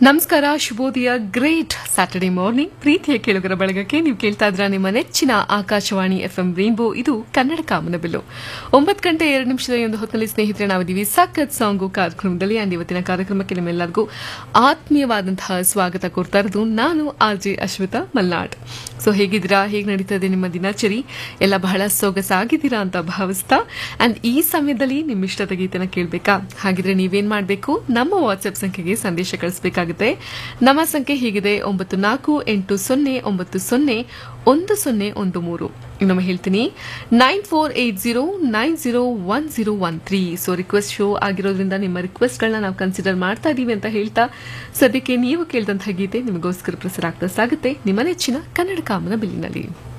ನಮಸ್ಕಾರ ಶುಭೋದಯ great Saturday morning ಪ್ರೀತಿಯ ಕೇಳುಗರ ಬಳಗಕ್ಕೆ ನೀವು ಕೇಳ್ತಾ ಇದ್ರ ನಿಮ್ಮ ನೆಚ್ಚಿನ ಆಕಾಶವಾಣಿ ಎಫ್ಎಂ ರೈನ್ಬೋ ಇದು ಕನ್ನಡ ಕಾಮನಬಿಲ್ಲು ಒಂಬತ್ತು ಗಂಟೆ ಎರಡು ನಿಮಿಷದ ಈ ಒಂದು ಹೊತ್ತಿನಲ್ಲಿ ಸ್ನೇಹಿತರೆ ನಾವಿದ್ದೀವಿ ಸಖತ್ ಸಾಂಗು ಕಾರ್ಯಕ್ರಮದಲ್ಲಿ ಅಂಡ್ ಇವತ್ತಿನ ಕಾರ್ಯಕ್ರಮಕ್ಕೆ ನಿಮ್ಮೆಲ್ಲರಿಗೂ ಆತ್ಮೀಯವಾದಂತಹ ಸ್ವಾಗತ ಕೋರ್ತಾ ಇರೋದು ನಾನು R J Ashwitha Malnad so ಹೇಗಿದ್ದೀರಾ ಹೇಗೆ ನಡೀತಾ ಇದೆ ನಿಮ್ಮ ದಿನಚರಿ ಎಲ್ಲ ಬಹಳ ಸೊಗಸಾಗಿದ್ದೀರಾ ಅಂತ ಭಾವಿಸ್ತಾ ಅಂಡ್ ಈ ಸಮಯದಲ್ಲಿ ನಿಮ್ಮ ಇಷ್ಟದ ಗೀತೆನ ಕೇಳಬೇಕಾ ಹಾಗಿದ್ರೆ ನೀವೇನ್ ಮಾಡಬೇಕು ನಮ್ಮ ವಾಟ್ಸ್ಆಪ್ ಸಂಖ್ಯೆಗೆ ಸಂದೇಶ ಕಳಿಸಬೇಕಾಗುತ್ತೆ ನಮ್ಮ ಸಂಖ್ಯೆ ಹೀಗಿದೆ ಒಂಬತ್ತು ನಾಲ್ಕು ಎಂಟು ಸೊನ್ನೆ ಒಂಬತ್ತು ಸೊನ್ನೆ ಒಂದು ಸೊನ್ನೆ ಒಂದು ಮೂರು ಇನ್ನೊಮ್ಮೆ ಹೇಳ್ತೀನಿ nine four eight zero nine zero one zero one three so request show ಆಗಿರೋದ್ರಿಂದ ನಿಮ್ಮ ರಿಕ್ವೆಸ್ಟ್ಗಳನ್ನ ನಾವು ಕನ್ಸಿಡರ್ ಮಾಡ್ತಾ ಇದೀವಿ ಅಂತ ಹೇಳ್ತಾ ಸದ್ಯಕ್ಕೆ ನೀವು ಕೇಳಿದಂತಹ ಗೀತೆ ನಿಮಗೋಸ್ಕರ ಪ್ರಸಾರ ಆಗ್ತಾ ಸಾಗುತ್ತೆ ನಿಮ್ಮ ನೆಚ್ಚಿನ ಕನ್ನಡ ಕಾಮನ ಬಿಲ್ಲಿನಲ್ಲಿ